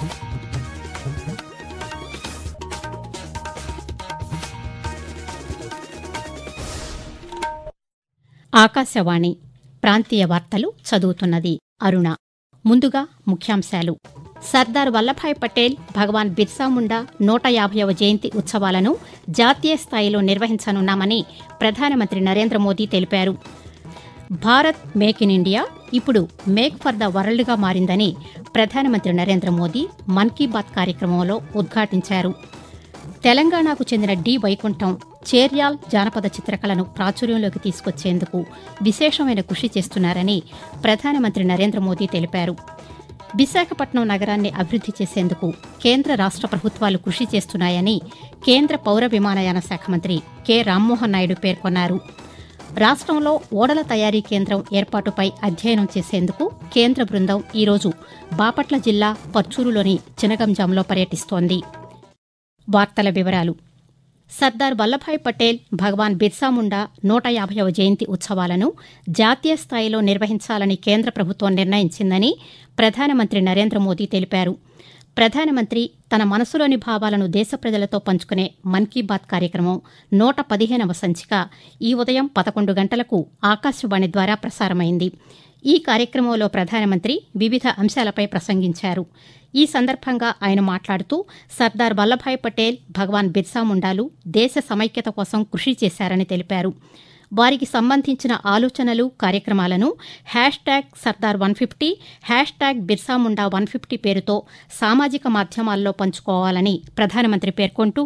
ఆకాశవాణి ప్రాంతీయ వార్తలు చదువుతున్నది అరుణ ముందుగా ముఖ్యాంశాలు సర్దార్ వల్లభాయ్ పటేల్ భగవాన్ బిర్సా ముండా నూట యాభైవ జయంతి ఉత్సవాలను జాతీయ స్థాయిలో నిర్వహించనున్నామని ప్రధానమంత్రి నరేంద్ర మోదీ తెలిపారు భారత్ మేక్ ఇన్ ఇండియా ఇప్పుడు మేక్ ఫర్ ద వరల్డ్గా మారిందని ప్రధానమంత్రి నరేంద్ర మోదీ మన్ కీ బాత్ కార్యక్రమంలో ఉద్ఘాటించారు తెలంగాణకు చెందిన డి వైకుంఠం చేర్యాల్ జానపద చిత్రకళను ప్రాచుర్యంలోకి తీసుకొచ్చేందుకు విశేషమైన కృషి చేస్తున్నారని ప్రధానమంత్రి నరేంద్ర మోదీ తెలిపారు విశాఖపట్నం నగరాన్ని అభివృద్ది చేసేందుకు కేంద్ర రాష్ట ప్రభుత్వాలు కృషి చేస్తున్నాయని కేంద్ర పౌర విమానయాన శాఖ మంత్రి కె రామ్మోహన్ నాయుడు పేర్కొన్నారు రాష్ట్రంలో ఓడల తయారీ కేంద్రం ఏర్పాటుపై అధ్యయనం చేసేందుకు కేంద్ర బృందం ఈరోజు బాపట్ల జిల్లా పర్చూరులోని చినగంజాంలో పర్యటిస్తోంది వార్తల వివరాలు సర్దార్ వల్లభాయ్ పటేల్ భగవాన్ బిర్సా ముండా నూట యాభైవ జయంతి ఉత్సవాలను జాతీయ స్థాయిలో నిర్వహించాలని కేంద్ర ప్రభుత్వం నిర్ణయించిందని ప్రధానమంత్రి నరేంద్ర మోదీ తెలిపారు ప్రధానమంత్రి తన మనసులోని భావాలను దేశ ప్రజలతో పంచుకునే మన్ కీ బాత్ కార్యక్రమం నూట పదిహేనవ సంచిక ఈ ఉదయం పదకొండు గంటలకు ఆకాశవాణి ద్వారా ప్రసారమైంది ఈ కార్యక్రమంలో ప్రధానమంత్రి వివిధ అంశాలపై ప్రసంగించారు ఈ సందర్భంగా ఆయన మాట్లాడుతూ సర్దార్ వల్లభాయ్ పటేల్ భగవాన్ బిర్సా ముండాలు దేశ సమైక్యత కోసం కృషి చేశారని తెలిపారు వారికి సంబంధించిన ఆలోచనలు కార్యక్రమాలను hash tag Sardar one fifty hash tag Birsa Munda one fifty పేరుతో సామాజిక మాధ్యమాల్లో పంచుకోవాలని ప్రధానమంత్రి పేర్కొంటూ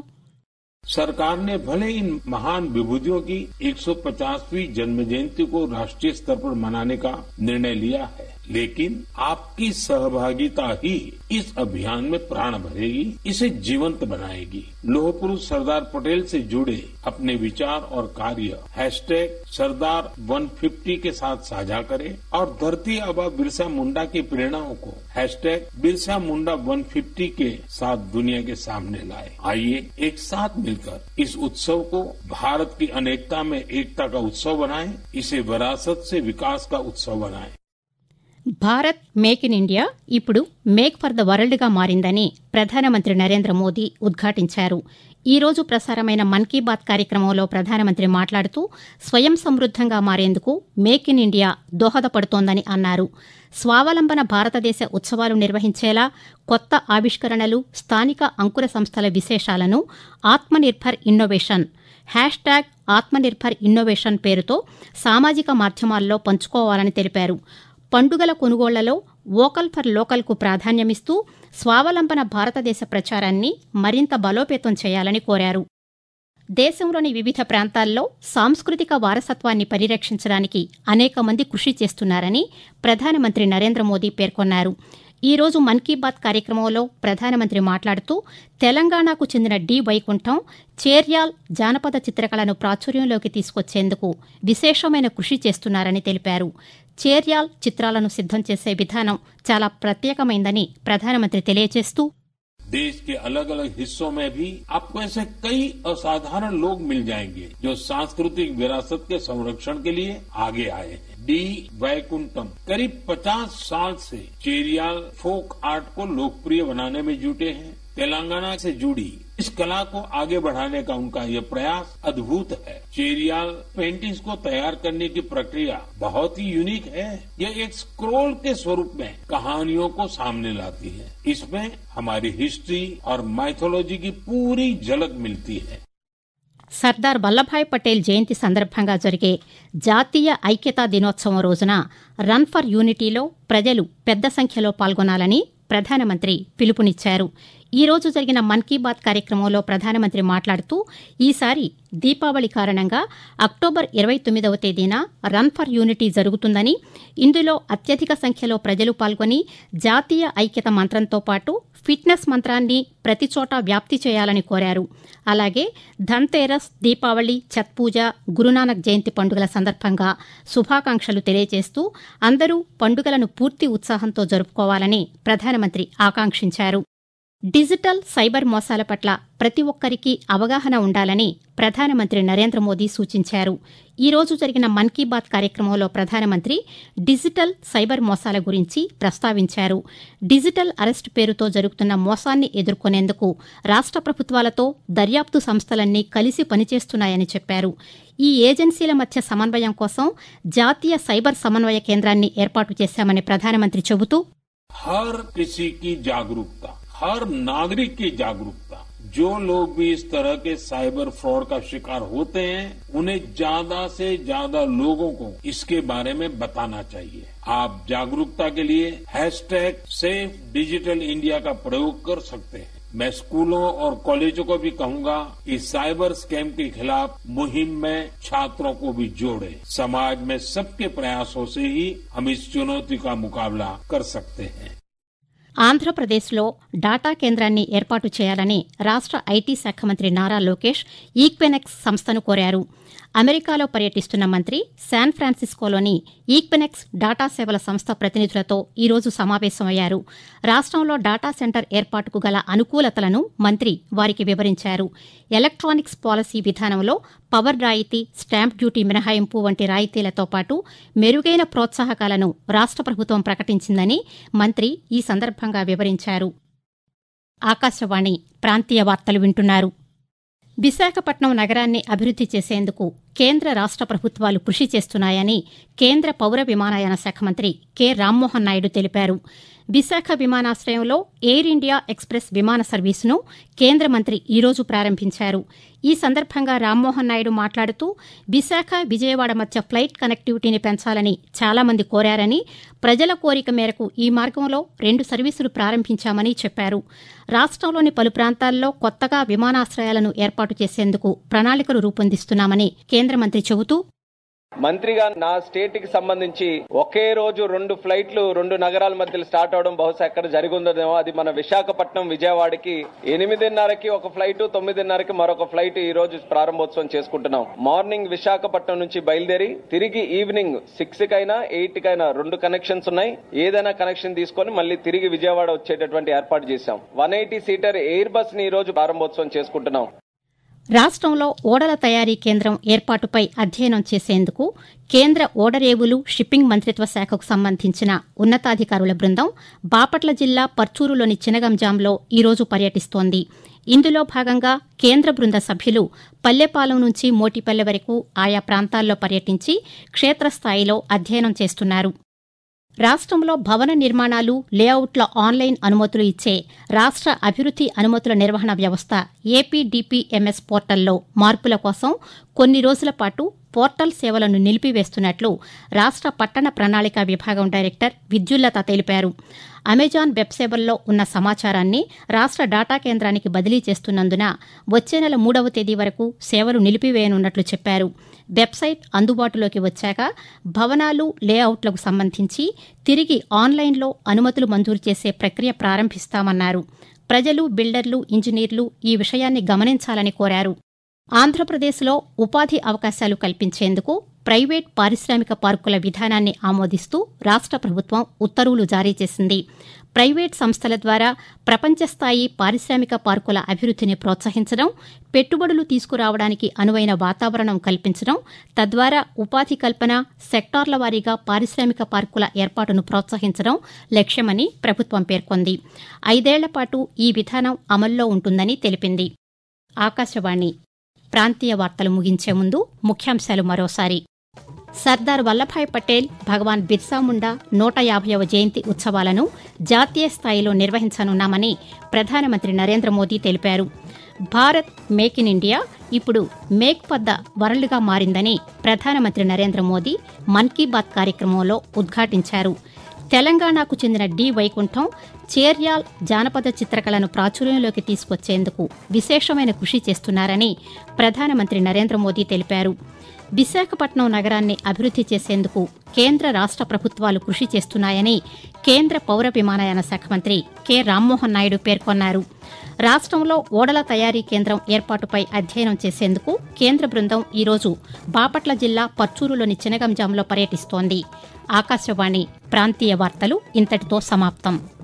सरकार ने भले इन महान विभूतियों की 150वीं जन्म जयंती को राष्ट्रीय स्तर पर मनाने का निर्णय लिया है लेकिन आपकी सहभागिता ही इस अभियान में प्राण भरेगी इसे जीवंत बनाएगी लोह पुरुष सरदार पटेल से जुड़े अपने विचार और कार्य हैशटैग सरदार 150 के साथ साझा करें और धरती आबा बिरसा मुंडा की प्रेरणाओं को हैशटैग बिरसा मुंडा 150 के साथ दुनिया के सामने लाए आइए एक साथ मिलकर इस उत्सव को भारत की अनेकता में एकता का उत्सव बनाएं इसे विरासत से विकास का उत्सव बनाएं భారత్ మేక్ ఇన్ ఇండియా ఇప్పుడు మేక్ ఫర్ ద వరల్డ్గా మారిందని ప్రధానమంత్రి నరేంద్ర మోదీ ఉద్ఘాటించారు ఈ రోజు ప్రసారమైన మన్ కీ బాత్ కార్యక్రమంలో ప్రధానమంత్రి మాట్లాడుతూ స్వయం సమృద్దంగా మారేందుకు మేక్ ఇన్ ఇండియా దోహదపడుతోందని అన్నారు స్వావలంబన భారతదేశ ఉత్సవాలు నిర్వహించేలా కొత్త ఆవిష్కరణలు స్థానిక అంకుర సంస్థల విశేషాలను Atmanirbhar innovation hash tag Atmanirbhar innovation పేరుతో సామాజిక మాధ్యమాల్లో పంచుకోవాలని తెలిపారు పండుగల కొనుగోళ్లలో వోకల్ ఫర్ లోకల్కు ప్రాధాన్యమిస్తూ స్వావలంబన భారతదేశ ప్రచారాన్ని మరింత బలోపేతం చేయాలని కోరారు దేశంలోని వివిధ ప్రాంతాల్లో సాంస్కృతిక వారసత్వాన్ని పరిరక్షించడానికి అనేక మంది కృషి చేస్తున్నారని ప్రధానమంత్రి నరేంద్ర మోదీ పేర్కొన్నారు ఈ రోజు మన్ కీ బాత్ కార్యక్రమంలో ప్రధానమంత్రి మాట్లాడుతూ తెలంగాణకు చెందిన డి వైకుంఠం చేర్యాల్ జానపద చిత్రకళను ప్రాచుర్యంలోకి తీసుకొచ్చేందుకు విశేషమైన కృషి చేస్తున్నారని తెలిపారు చేర్యాల్ చిత్రాలను సిద్దం చేసే విధానం చాలా ప్రత్యేకమైందని ప్రధానమంత్రి తెలియజేస్తూ देश के अलग अलग हिस्सों में भी आपको ऐसे कई असाधारण लोग मिल जाएंगे जो सांस्कृतिक विरासत के संरक्षण के लिए आगे आए हैं डी वैकुंठम करीब 50 साल से चेरियाल फोक आर्ट को लोकप्रिय बनाने में जुटे हैं तेलंगाना से जुड़ी इस कला को आगे बढ़ाने का उनका यह प्रयास अद्भुत है चेरियाल पेंटिंग्स को तैयार करने की प्रक्रिया बहुत ही यूनिक है यह एक स्क्रोल के स्वरूप में कहानियों को सामने लाती है इसमें हमारी हिस्ट्री और माइथोलॉजी की पूरी झलक मिलती है సర్దార్ వల్లభాయ్ పటేల్ జయంతి సందర్భంగా జరిగే జాతీయ ఐక్యతా దినోత్సవం రోజున రన్ ఫర్ యూనిటీలో ప్రజలు పెద్ద సంఖ్యలో పాల్గొనాలని ప్రధానమంత్రి పిలుపునిచ్చారు ఈ రోజు జరిగిన మన్ కీ బాత్ కార్యక్రమంలో ప్రధానమంత్రి మాట్లాడుతూ ఈసారి దీపావళి కారణంగా అక్టోబర్ ఇరవై తొమ్మిదవ తేదీన రన్ ఫర్ యూనిటీ జరుగుతుందని ఇందులో అత్యధిక సంఖ్యలో ప్రజలు పాల్గొని జాతీయ ఐక్యత మంత్రంతో పాటు ఫిట్నెస్ మంత్రాన్ని ప్రతి చోట వ్యాప్తి చేయాలని కోరారు అలాగే ధన్తేరస్ దీపావళి ఛత్ పూజ గురునానక్ జయంతి పండుగల సందర్భంగా శుభాకాంక్షలు తెలియజేస్తూ అందరూ పండుగలను పూర్తి ఉత్సాహంతో జరుపుకోవాలని ప్రధానమంత్రి ఆకాంక్షించారు డిజిటల్ సైబర్ మోసాల పట్ల ప్రతి ఒక్కరికి అవగాహన ఉండాలని ప్రధానమంత్రి నరేంద్ర మోదీ సూచించారు ఈ రోజు జరిగిన మన్ కీ బాత్ కార్యక్రమంలో ప్రధానమంత్రి డిజిటల్ సైబర్ మోసాల గురించి ప్రస్తావించారు డిజిటల్ అరెస్ట్ పేరుతో జరుగుతున్న మోసాన్ని ఎదుర్కొనేందుకు రాష్ట ప్రభుత్వాలతో దర్యాప్తు సంస్థలన్నీ కలిసి పనిచేస్తున్నాయని చెప్పారు ఈ ఏజెన్సీల మధ్య సమన్వయం కోసం జాతీయ సైబర్ సమన్వయ కేంద్రాన్ని ఏర్పాటు చేశామని ప్రధానమంత్రి చెబుతూ हर किसी की जागरूकता हर नागरिक की जागरूकता जो लोग भी इस तरह के साइबर फ्रॉड का शिकार होते हैं उन्हें ज्यादा से ज्यादा लोगों को इसके बारे में बताना चाहिए आप जागरूकता के लिए हैशटैग सेफ डिजिटल इंडिया का प्रयोग कर सकते हैं मैं स्कूलों और कॉलेजों को भी कहूंगा कि साइबर स्कैम के खिलाफ मुहिम में छात्रों को भी जोड़े समाज में सबके प्रयासों से ही हम इस चुनौती का मुकाबला कर सकते हैं ఆంధ్రప్రదేశ్లో డాటా కేంద్రాన్ని ఏర్పాటు చేయాలని రాష్ట ఐటీ శాఖ మంత్రి నారా లోకేష్ ఈక్వెనెక్స్ సంస్థను కోరారు అమెరికాలో పర్యటిస్తున్న మంత్రి శాన్ ఫ్రాన్సిస్కోలోని ఈక్వెనెక్స్ డాటా సేవల సంస్థ ప్రతినిధులతో ఈరోజు సమావేశమయ్యారు రాష్టంలో డాటా సెంటర్ ఏర్పాటుకు గల అనుకూలతలను మంత్రి వారికి వివరించారు ఎలక్ట్రానిక్స్ పాలసీ విధానంలో పవర్ రాయితీ స్టాంప్ డ్యూటీ మినహాయింపు వంటి రాయితీలతో పాటు మెరుగైన ప్రోత్సాహకాలను రాష్ట ప్రభుత్వం ప్రకటించిందని మంత్రి ఈ సందర్భంగా వివరించారు ఆకాశవాణి ప్రాంతీయ వార్తలు వింటున్నారు విశాఖపట్నం నగరాన్ని అభివృద్ది చేసేందుకు కేంద్ర రాష్ట ప్రభుత్వాలు కృషి చేస్తున్నాయని కేంద్ర పౌర విమానయాన శాఖ మంత్రి కె రామ్మోహన్ నాయుడు తెలిపారు విశాఖ విమానాశ్రయంలో ఎయిర్ ఇండియా ఎక్స్ప్రెస్ విమాన సర్వీసును కేంద్ర మంత్రి ఈరోజు ప్రారంభించారు ఈ సందర్భంగా రామ్మోహన్ నాయుడు మాట్లాడుతూ విశాఖ విజయవాడ మధ్య ఫ్లైట్ కనెక్టివిటీని పెంచాలని చాలామంది కోరారని ప్రజల కోరిక మేరకు ఈ మార్గంలో రెండు సర్వీసులు ప్రారంభించామని చెప్పారు రాష్టంలోని పలు ప్రాంతాల్లో కొత్తగా విమానాశ్రయాలను ఏర్పాటు చేసేందుకు ప్రణాళికలు రూపొందిస్తున్నామని కేంద్ర మంత్రి చెబుతూ మంత్రిగా నా స్టేట్ కి సంబంధించి ఒకే రోజు రెండు ఫ్లైట్లు రెండు నగరాల మధ్యలో స్టార్ట్ అవడం బహుశా ఎక్కడ జరిగిందేమో అది మన విశాఖపట్నం విజయవాడకి ఎనిమిదిన్నరకి ఒక ఫ్లైట్ తొమ్మిదిన్నరకి మరొక ఫ్లైట్ ఈ రోజు ప్రారంభోత్సవం చేసుకుంటున్నాం మార్నింగ్ విశాఖపట్నం నుంచి బయలుదేరి తిరిగి ఈవినింగ్ సిక్స్ కైనా ఎయిట్ కైనా రెండు కనెక్షన్స్ ఉన్నాయి ఏదైనా కనెక్షన్ తీసుకొని మళ్ళీ తిరిగి విజయవాడ వచ్చేటటువంటి ఏర్పాటు చేశాం one eighty seater Airbus ని ఈ రోజు ప్రారంభోత్సవం చేసుకుంటున్నాం రాష్టంలో ఓడల తయారీ కేంద్రం ఏర్పాటుపై అధ్యయనం చేసేందుకు కేంద్ర ఓడరేవులు షిప్పింగ్ మంత్రిత్వ శాఖకు సంబంధించిన ఉన్నతాధికారుల బృందం బాపట్ల జిల్లా పర్చూరులోని చినగంజాంలో ఈరోజు పర్యటిస్తోంది ఇందులో భాగంగా కేంద్ర బృంద సభ్యులు పల్లెపాలెం నుంచి మోటిపల్లె వరకు ఆయా ప్రాంతాల్లో పర్యటించి క్షేత్రస్థాయిలో అధ్యయనం చేస్తున్నారు రాష్టంలో భవన నిర్మాణాలు లేఅవుట్ల ఆన్లైన్ అనుమతులు ఇచ్చే రాష్ట అభివృద్ది అనుమతుల నిర్వహణ వ్యవస్థ ఏపీడీపీఎంఎస్ పోర్టల్లో మార్పుల కోసం కొన్ని రోజుల పాటు పోర్టల్ సేవలను నిలిపివేస్తున్నట్లు రాష్ట పట్టణ ప్రణాళిక విభాగం డైరెక్టర్ విద్యుల్లత తెలిపారు అమెజాన్ వెబ్ సేవల్లో ఉన్న సమాచారాన్ని రాష్ట డాటా కేంద్రానికి బదిలీ చేస్తున్నందున వచ్చే నెల మూడవ తేదీ వరకు సేవలు నిలిపివేయనున్నట్లు చెప్పారు వెబ్సైట్ అందుబాటులోకి వచ్చాక భవనాలు లేఅవుట్లకు సంబంధించి తిరిగి ఆన్లైన్లో అనుమతులు మంజూరు చేసే ప్రక్రియ ప్రారంభిస్తామన్నారు ప్రజలు బిల్డర్లు ఇంజనీర్లు ఈ విషయాన్ని గమనించాలని కోరారు ఆంధ్రప్రదేశ్లో ఉపాధి అవకాశాలు కల్పించేందుకు ప్రైవేట్ పారిశ్రామిక పార్కుల విధానాన్ని ఆమోదిస్తూ రాష్ట ప్రభుత్వం ఉత్తర్వులు జారీ చేసింది ప్రైవేట్ సంస్థల ద్వారా ప్రపంచస్థాయి పారిశ్రామిక పార్కుల అభివృద్దిని ప్రోత్సహించడం పెట్టుబడులు తీసుకురావడానికి అనువైన వాతావరణం కల్పించడం తద్వారా ఉపాధి కల్పన సెక్టార్ల వారీగా పారిశ్రామిక పార్కుల ఏర్పాటును ప్రోత్సహించడం లక్ష్యమని ప్రభుత్వం పేర్కొంది ఐదేళ్ల పాటు ఈ విధానం అమల్లో ఉంటుందని తెలిపింది ఆకాశవాణి ప్రాంతీయ వార్తలు ముగించే ముందు ముఖ్యాంశాలు మరోసారి సర్దార్ వల్లభాయ్ పటేల్ భగవాన్ బిర్సా ముండా నూట యాభైవ జయంతి ఉత్సవాలను జాతీయ స్థాయిలో నిర్వహించనున్నామని ప్రధానమంత్రి నరేంద్ర మోదీ తెలిపారు భారత్ మేక్ ఇన్ ఇండియా ఇప్పుడు మేక్ పద్ద వరల్డ్గా మారిందని ప్రధానమంత్రి నరేంద్ర మోదీ మన్ కీ బాత్ కార్యక్రమంలో ఉద్ఘాటించారు తెలంగాణకు చెందిన డి వైకుంఠం చేర్యాల్ జానపద చిత్రకళను ప్రాచుర్యంలోకి తీసుకొచ్చేందుకు విశేషమైన కృషి చేస్తున్నారని ప్రధానమంత్రి నరేంద్ర మోదీ తెలిపారు విశాఖపట్నం నగరాన్ని అభివృద్ది చేసేందుకు కేంద్ర రాష్ట ప్రభుత్వాలు కృషి చేస్తున్నాయని కేంద్ర పౌర విమానయాన శాఖ మంత్రి కె రామ్మోహన్ నాయుడు పేర్కొన్నారు రాష్టంలో ఓడల తయారీ కేంద్రం ఏర్పాటుపై అధ్యయనం చేసేందుకు కేంద్ర బృందం ఈరోజు బాపట్ల జిల్లా పర్చూరులోని చినగంజాంలో పర్యటిస్తోంది ఆకాశవాణి ప్రాంతీయ వార్తలు ఇంతటితో సమాప్తం